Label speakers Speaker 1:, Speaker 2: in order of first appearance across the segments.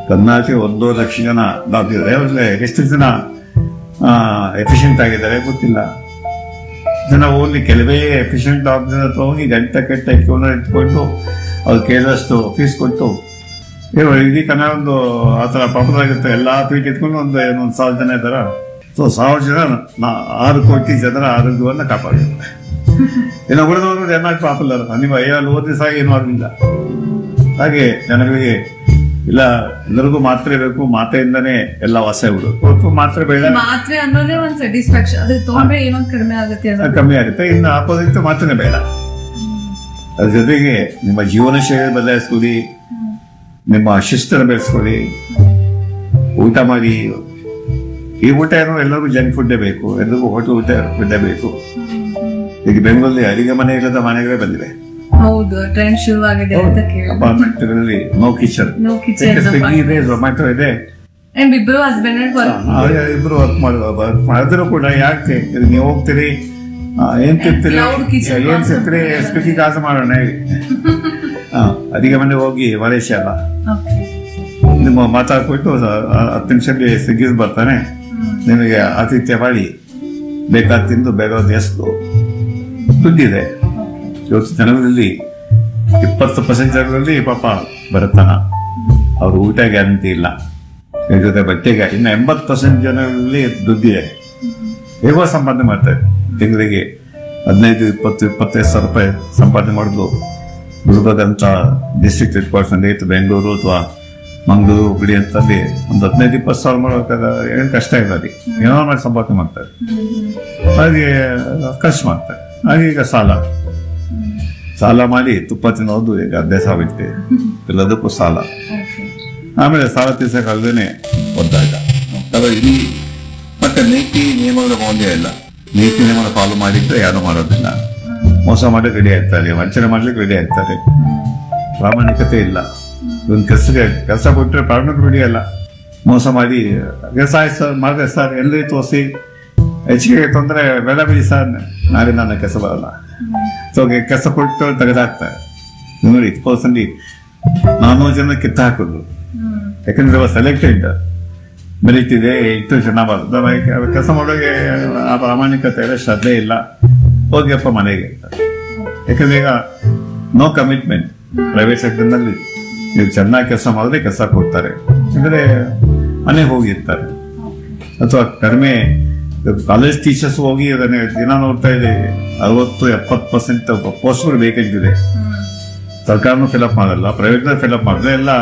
Speaker 1: ಕರ್ನಾಟಕ ಒಂದೂವರೆ ಲಕ್ಷ ಜನ ಡಾಕ್ಟರ್ ಇದ್ದಾರೆ ಅವ್ರಲ್ಲಿ ಎಷ್ಟು ಜನ ಎಫಿಷಿಯಂಟ್ ಆಗಿದ್ದಾರೆ ಗೊತ್ತಿಲ್ಲ ಜನ ಓನ್ಲಿ ಕೆಲವೇ ಎಫಿಷಿಯಂಟ್ ಡಾಕ್ಟರ್ ಹತ್ರ ಹೋಗಿ ಗಂಟೆ ಕಟ್ಟೆ ಕ್ಯೂನ ಇಟ್ಕೊಂಡು ಅವ್ರು ಕೇಳಿದಷ್ಟು ಫೀಸ್ ಕೊಟ್ಟು ಏನು ಇಡೀ ಕನ್ನಡ ಒಂದು ಆ ಥರ ಪಾಪುಲರ್ ಆಗಿರುತ್ತೆ ಎಲ್ಲ ಪೀಠ ಇಟ್ಕೊಂಡು ಒಂದು ಏನೊಂದು ಸಾವಿರ ಜನ ಇದ್ದಾರ ಸೊ ಸಾವಿರ ಜನ ನಾ- ಆರು ಕೋಟಿ ಜನರ ಆರೋಗ್ಯವನ್ನು ಕಾಪಾಡಿದ್ದಾರೆ ಇನ್ನು ಉಳಿದವರು ಜನ ಪಾಪುಲರ್ ನೀವು ಐವಲ್ಲಿ ಓದಿ ಸಹ ಏನೂ ಆಗಲಿಲ್ಲ ಹಾಗೆ ಜನಗಳಿಗೆ ಇಲ್ಲ ಎಲ್ಲರಿಗೂ ಮಾತ್ರೆ ಬೇಕು ಮಾತ್ರೆಯಿಂದನೇ ಎಲ್ಲ ವಾಸ ಬಿಡು ಹೊತ್ತು ಮಾತ್ರೆ ಬೇಡ
Speaker 2: ಮಾತ್ರೆ ಅನ್ನೋದೇ ಒಂದ್ ಸ್ಯಾಟಿಸ್ಫ್ಯಾಕ್ಷನ್ ಅದ್ರ ತಗೊಂಡ್ರೆ ಏನೋ ಕಡಿಮೆ ಆಗುತ್ತೆ ಅನ್ನೋದು
Speaker 1: ಕಮ್ಮಿ ಆಗುತ್ತೆ ಇನ್ನು ಆಪೋಸಿಟ್ ಮಾತ್ರನೇ ಬೇಡ ಅದ್ರ ಜೊತೆಗೆ ನಿಮ್ಮ ಜೀವನ ಶೈಲಿ ಬದಲಾಯಿಸ್ಕೊಳ್ಳಿ ನಿಮ್ಮ ಶಿಸ್ತನ್ನು ಬೆಳೆಸ್ಕೊಳ್ಳಿ ಊಟ ಮಾಡಿ ಈ ಊಟ ಏನೋ ಎಲ್ಲರಿಗೂ ಜಂಕ್ ಫುಡ್ಡೇ ಬೇಕು ಎಲ್ಲರಿಗೂ ಹೋಟೆಲ್ ಊಟ ಫುಡ್ಡೇ ಬೇಕು ಈಗ ಬೆಂಗಳೂರಲ್ಲಿ ಅಡಿಗೆ ಮನೆ ಇಲ್ಲದ ಮನೆಗಳೇ ಬಂದಿವೆ
Speaker 2: ಹೌದು ಟ್ರೆಂಡ್ ಶುರು ಆಗಿದೆ ಅಂತ ಕೇಳಿ
Speaker 1: ಅಪಾರ್ಟ್ಮೆಂಟ್ಗಳಲ್ಲಿ no kitchen
Speaker 2: no kitchen
Speaker 1: Swiggy ಇದೆ ಝೊಮ್ಯಾಟೊ ಇದೆ
Speaker 2: ಅಂಡ್ ಇಬ್ರು ಹಸ್ಬೆಂಡ್ ಅಂಡ್ ವರ್ಕ್
Speaker 1: ಆ, ಇಬ್ರು ವರ್ಕ್ ಮಾಡುವ ವರ್ಕ್ ಮಾಡಿದ್ರು ಕೂಡ ಯಾಕೆ ಇದು ನೀವು ಹೋಗ್ತೀರಿ ಆ, ಏನ್ ತಿಂತೀರಿ
Speaker 2: Cloud kitchen
Speaker 1: ಏನ್
Speaker 2: concept.
Speaker 1: ಸಿಗ್ತೀರಿ ಸ್ಪಿಕ್ಕಿ ಕಾಸು ಮಾಡೋಣ ಹೇಳಿ ಆ, ಅಡಿಗೆ ಮನೆ ಹೋಗಿ ಮಲೇಷ್ಯಾ ಅಲ್ಲ ನಿಮ್ಮ ಮಾತಾಡ್ಬಿಟ್ಟು ಆ, ಹತ್ತು ನಿಮಿಷದಲ್ಲಿ ಸ್ವಿಗ್ಗಿ ಬರ್ತಾನೆ ನಿಮಗೆ ಆತಿಥ್ಯ ಮಾಡಿ ಬೇಕಾದ ತಿಂದು ಬೇಕಾದ ಎಷ್ಟು ದುಡ್ಡಿದೆ ಇವತ್ತು ಜನರಲ್ಲಿ ಇಪ್ಪತ್ತು ಪರ್ಸೆಂಟ್ ಜನರಲ್ಲಿ ಪಾಪ ಬರುತ್ತಾನ ಅವ್ರ ಊಟ ಗ್ಯಾರಂಟಿ ಇಲ್ಲ ಇದ್ರ ಜೊತೆ ಬಟ್ಟೆಗೆ ಇನ್ನು ಎಂಬತ್ತು ಪರ್ಸೆಂಟ್ ಜನರಲ್ಲಿ ದುಡ್ಡಿದೆ ಹೇಗೋ ಸಂಪಾದನೆ ಮಾಡ್ತಾರೆ ತಿಂಗಳಿಗೆ ಹದಿನೈದು ಇಪ್ಪತ್ತು ಇಪ್ಪತ್ತೈದು ಸಾವಿರ ರೂಪಾಯಿ ಸಂಪಾದನೆ ಮಾಡೋದು ದುರ್ಗದಂತ ಡಿಸ್ಟ್ರಿಕ್ಟ್ ಹೆಡ್ ಕ್ವಾರ್ಟರ್ಸ್ ಅಂದ್ರೆ ಇತ್ತು ಬೆಂಗಳೂರು ಅಥವಾ ಮಂಗಳೂರು ಹುಬ್ಳಿ ಅಂತಲ್ಲಿ ಒಂದು ಹದಿನೈದು ಇಪ್ಪತ್ತು ಸಾವಿರ ಮಾಡೋಕ್ಕಾಗ ಏನು ಕಷ್ಟ ಇಲ್ಲ ಅಲ್ಲಿ ಏನೋ ಮಾಡಿ ಸಂಪಾದನೆ ಮಾಡ್ತಾರೆ ಹಾಗೆ ಖರ್ಚು ಮಾಡ್ತಾರೆ ಹಾಗೆ ಈಗ ಸಾಲ ಸಾಲ ಮಾಡಿ ತುಪ್ಪ ತಿನ್ನೋದು ಈಗ ಅಭ್ಯಾಸ ಆಗುತ್ತೆ ಎಲ್ಲದಕ್ಕೂ ಸಾಲ ಆಮೇಲೆ ಸಾಲ ತೀರ್ಸಕ್ಕಾಗದೇನೆ ಒದ್ದಾಟ ಅಲ್ಲ ಇಲ್ಲಿ ಮತ್ತೆ ನೀತಿ ನಿಯಮಗಳ ಮೌಲ್ಯ ಇಲ್ಲ ನೀತಿ ನಿಯಮಗಳ ಫಾಲೋ ಮಾಡಿದ್ರೆ ಯಾರು ಮಾಡೋದಿಲ್ಲ ಮೋಸ ಮಾಡಲಿಕ್ಕೆ ರೆಡಿ ಆಗ್ತಾರೆ ವಂಚನೆ ಮಾಡ್ಲಿಕ್ಕೆ ರೆಡಿ ಆಗ್ತಾರೆ ಪ್ರಾಮಾಣಿಕತೆ ಇಲ್ಲ ಒಂದು ಕೆಲಸಕ್ಕೆ ಕೆಲಸ ಕೊಟ್ಟರೆ ಪ್ರಾಮಾಣಿಕ ರೆಡಿ ಅಲ್ಲ ಮೋಸ ಮಾಡಿ ಕೆಲಸ ಆಯ್ತು ಸರ್ ಮಾಡಿದೆ ಸರ್ ಎಲ್ಲಿ ತೋರಿಸಿ ಹೆಚ್ಚಿಗೆ ತೊಂದರೆ ಬೆಳೆ ಬಿಡಿ ಸರ್ ನಾಳೆ ನನ್ನ ಕೆಲಸ ಬರಲ್ಲ ಸೊ ಕೆಲಸ ಕೊಟ್ಟು ತೆಗೆದಾಕ್ತಾರೆ ನೋಡಿ ಇಪ್ಪತ್ತು ನಾನ್ನೂರು ಜನ ಕಿತ್ತ ಹಾಕೋದು ಯಾಕಂದ್ರೆ ಸೆಲೆಕ್ಟೆಡ್ ಮೆರಿಟ್ ಇದೆ ಇಷ್ಟು ಜನ ಬರ್ತದೆ ಕೆಲಸ ಮಾಡೋಕೆ ಆ ಪ್ರಾಮಾಣಿಕತೆ ಇಲ್ಲ ಶ್ರದ್ಧೆ ಇಲ್ಲ ಹೋಗಿಯಪ್ಪ ಮನೆಗೆ ಯಾಕಂದ್ರೆ ಈಗ ನೋ ಕಮಿಟ್ಮೆಂಟ್ ಪ್ರೈವೇಟ್ ಸೆಕ್ಟರ್ನಲ್ಲಿ ನೀವು ಚೆನ್ನಾಗಿ ಕೆಲಸ ಮಾಡಿದ್ರೆ ಕೆಲಸ ಕೊಡ್ತಾರೆ ಯಾಕಂದ್ರೆ ಮನೆಗೆ ಹೋಗಿರ್ತಾರೆ ಅಥವಾ ಕಡಿಮೆ ಕಾಲೇಜ್ ಟೀಚರ್ಸ್ ಹೋಗಿ ಅದನ್ನ ದಿನ ನೋಡ್ತಾ ಇದೆ ಅರವತ್ತು ಎಪ್ಪತ್ತು ಪರ್ಸೆಂಟ್ ಪೋಸ್ಟ್ಗಳು ಬೇಕಂತಿದೆ ಸರ್ಕಾರನೂ ಫಿಲಪ್ ಮಾಡಲ್ಲ ಪ್ರೈವೇಟ್ ಫಿಲಪ್ ಮಾಡಿದ್ರೆ ಎಲ್ಲ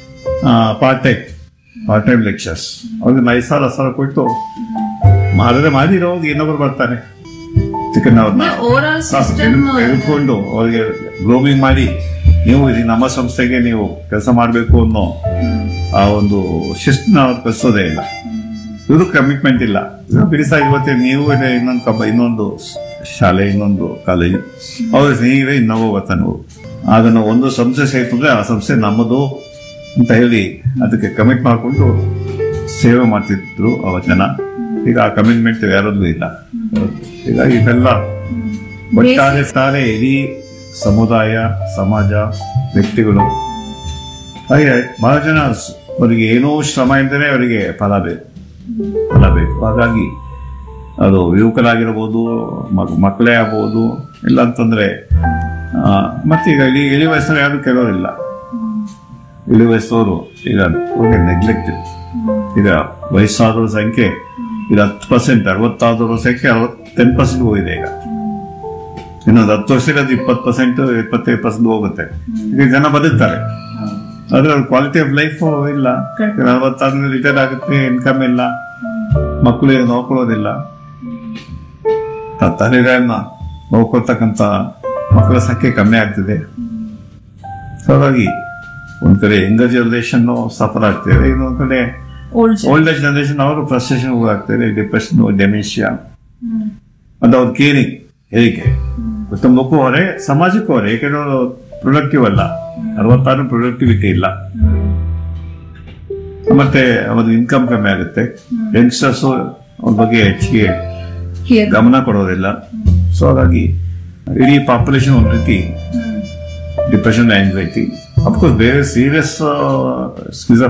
Speaker 1: part time part time lecturers ಅವ್ರಿಗೆ ಐದು ಸಾವಿರ ಹತ್ತು ಸಾವಿರ ಕೊಟ್ಟು ಮಾಡಿದ್ರೆ ಮಾಡಿರೋದು ಇನ್ನೊಬ್ರು ಬರ್ತಾನೆ ಚಿಕನ್ ಅವ್ರನ್ನ
Speaker 2: ಓವರ್ ಆಲ್ ಸಿಸ್ಟಮ್
Speaker 1: ತೆಗೆದುಕೊಂಡು ಅವ್ರಿಗೆ ಗ್ರೋಮಿಂಗ್ ಮಾಡಿ ನೀವು ಇದು ನಮ್ಮ ಸಂಸ್ಥೆಗೆ ನೀವು ಕೆಲಸ ಮಾಡಬೇಕು ಅನ್ನೋ ಆ ಒಂದು ಶಿಸ್ತನ್ನ ಅವ್ರು ಕಲಿಸೋದೇ ಇಲ್ಲ ಇವರು ಕಮಿಟ್ಮೆಂಟ್ ಇಲ್ಲ ಬಿಡಿಸ ಇವತ್ತೇ ನೀವು ಇದೆ ಇನ್ನೊಂದು ಕಬ್ಬ ಇನ್ನೊಂದು ಶಾಲೆ ಇನ್ನೊಂದು ಕಾಲೇಜು ಅವ್ರ ನೀವೇ ಇನ್ನೊಬ್ಬ ಬರ್ತಾನೆ ಹೋಗು. ಅದನ್ನು ಒಂದು ಸಂಸ್ಥೆ ಸೇರ್ತಂದ್ರೆ ಆ ಸಂಸ್ಥೆ ನಮ್ಮದು ಅಂತ ಹೇಳಿ ಅದಕ್ಕೆ ಕಮಿಟ್ ಮಾಡಿಕೊಂಡು ಸೇವೆ ಮಾಡ್ತಿದ್ರು ಅವ ಜನ ಈಗ ಆ ಕಮಿಟ್ಮೆಂಟ್ ಯಾರಲ್ಲೂ ಇಲ್ಲ ಈಗ ಇದೆಲ್ಲ ಒಟ್ಟಾರೆ ತಾರೆ ಇಡೀ ಸಮುದಾಯ ಸಮಾಜ ವ್ಯಕ್ತಿಗಳು ಹಾಗೆ ಬಹಳ ಜನ ಸ್- ಅವರಿಗೆ ಏನೋ ಶ್ರಮ ಇದ್ದರೆ ಅವರಿಗೆ ಫಲ ಬೇಕು ಫಲ ಬೇಕು ಹಾಗಾಗಿ ಅದು ಯುವಕರಾಗಿರ್ಬೋದು ಮಕ್- ಮಕ್ಕಳೇ ಆಗ್ಬೋದು ಇಲ್ಲ ಅಂತಂದ್ರೆ ಆ, ಮತ್ತೀಗ ಇಳಿ ಇಳಿ ವಯಸ್ಸಲ್ಲಿ ಯಾರು ಕೆಲವರಿಲ್ಲ ಇಳಿ ವಯಸ್ಸವರು ಈಗ ಅವ್ರಿಗೆ ನೆಗ್ಲೆಕ್ಟ್ ಈಗ ವಯಸ್ಸಾದವ್ರ ಸಂಖ್ಯೆ ಈಗ ಹತ್ತು ಪರ್ಸೆಂಟ್ ಅರವತ್ತಾದವ್ರ ಸಂಖ್ಯೆ ಅರವತ್ ಟೆನ್ ಪರ್ಸೆಂಟ್ ಹೋಗಿದೆ ಈಗ ಇನ್ನೊಂದು ಹತ್ತು ವರ್ಷಕ್ಕೆ ಅದು ಇಪ್ಪತ್ತು ಪರ್ಸೆಂಟ್ ಇಪ್ಪತ್ತೈದು ಪರ್ಸೆಂಟ್ ಹೋಗುತ್ತೆ ಈಗ ಜನ ಬದುಕ್ತಾರೆ ಆದ್ರೆ ಅವ್ರ ಕ್ವಾಲಿಟಿ ಆಫ್ ಲೈಫ್ ಇಲ್ಲ ನಲವತ್ತಾದ್ಮೇಲೆ ರಿಟೈರ್ ಆಗುತ್ತೆ ಇನ್ಕಮ್ ಇಲ್ಲ ಮಕ್ಕಳು ಏನು ನೋಡ್ಕೊಳ್ಳೋದಿಲ್ಲ ತ- ತಂದೆಗಳನ್ನ ನೋಡ್ಕೊಳ್ತಕ್ಕಂಥ ಮಕ್ಕಳ ಸಂಖ್ಯೆ ಕಮ್ಮಿ ಆಗ್ತಿದೆ ಸೊ ಹಾಗಾಗಿ ಒಂದ್ ಕಡೆ ಯಂಗರ್ ಜನರೇಷನ್ ಸಫರ್ ಆಗ್ತಿದೆ ಇನ್ನೊಂದ್ ಕಡೆ
Speaker 2: ಓಲ್ಡ್
Speaker 1: ಓಲ್ಡ್ ಏಜ್ ಜನರೇಷನ್ ಅವರು ಫ್ರಸ್ಟ್ರೇಷನ್ ಹೋಗ್ತಾರೆ ಡಿಪ್ರೆಷನ್ ಡೆಮೆನ್ಷಿಯಾ ಅದು ಅವ್ರ ಕೇರಿಂಗ್ ಹೇಗೆ ಕುಟುಂಬಕ್ಕೂ ಹೊರೆ ಸಮಾಜಕ್ಕೂ ಹೊರೆ ಯಾಕಂದ್ರೆ ಅವರು ಪ್ರೊಡಕ್ಟಿವ್ ಅಲ್ಲ ಅರವತ್ತಾರು ಪ್ರೊಡಕ್ಟಿವಿಟಿ ಇಲ್ಲ ಮತ್ತೆ ಅವ್ರ ಇನ್ಕಮ್ ಕಮ್ಮಿ ಆಗುತ್ತೆ ಯಂಗ್ಸ್ಟರ್ಸ್ ಅವ್ರ ಬಗ್ಗೆ ಹೆಚ್ಚಿಗೆ
Speaker 2: ಹಿಯರ್
Speaker 1: ಗಮನ ಕೊಡೋದಿಲ್ಲ ಸೊ ಹಾಗಾಗಿ ಇಡೀ ಪಾಪ್ಯುಲೇಷನ್ ಒಂದು ರೀತಿ ಡಿಪ್ರೆಷನ್ ಆಂಗ್ಸೈಟಿ ಅಫ್ಕೋರ್ಸ್ ಬೇರೆ ಸೀರಿಯಸ್